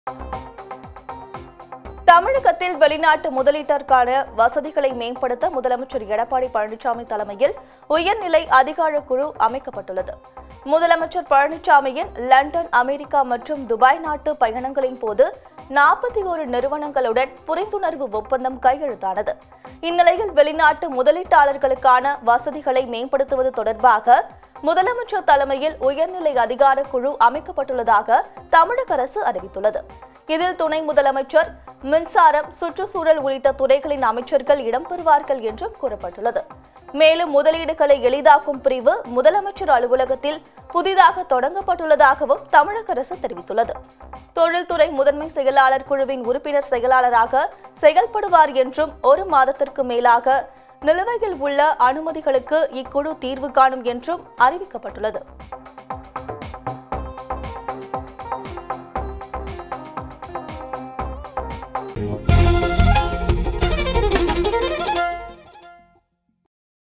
தமிழகத்தில் வெளிநாட்டு முதலீட்டிற்கான வசதிகளை மேம்படுத்த முதலமைச்சர் எடப்பாடி பழனிசாமி தலைமையில் உயர்நிலை அதிகார குழு அமைக்கப்பட்டுள்ளது முதலமைச்சர் பழனிசாமியின் லண்டன் அமெரிக்கா மற்றும் துபாய் நாட்டு பயணங்களின் போது நாற்பத்தி ஒரு நிறுவனங்களுடன் புரிந்துணர்வு ஒப்பந்தம் கையெழுத்தானது இந்நிலையில் வெளிநாட்டு முதலீட்டாளர்களுக்கான வசதிகளை மேம்படுத்துவது தொடர்பாக முதலமைச்சர் தலைமையில் உயர்நிலை அதிகார குழு அமைக்கப்பட்டுள்ளதாக தமிழக அரசு அறிவித்துள்ளது இதில் துணை முதலமைச்சர் மின்சாரம் சுற்றுச்சூழல் உள்ளிட்ட துறைகளின் அமைச்சர்கள் இடம்பெறுவார்கள் என்றும் கூறப்பட்டுள்ளது மேலும் முதலீடுகளை எளிதாக்கும் பிரிவு முதலமைச்சர் அலுவலகத்தில் புதிதாக தொடங்கப்பட்டுள்ளதாகவும் தமிழக அரசு தெரிவித்துள்ளது தொழில்துறை முதன்மை செயலாளர் குழுவின் உறுப்பினர் செயலாளராக செயல்படுவார் என்றும் ஒரு மாதத்திற்கு மேலாக நிலுவையில் உள்ள அனுமதிகளுக்கு இக்குழு தீர்வு காணும் என்றும் அறிவிக்கப்பட்டுள்ளது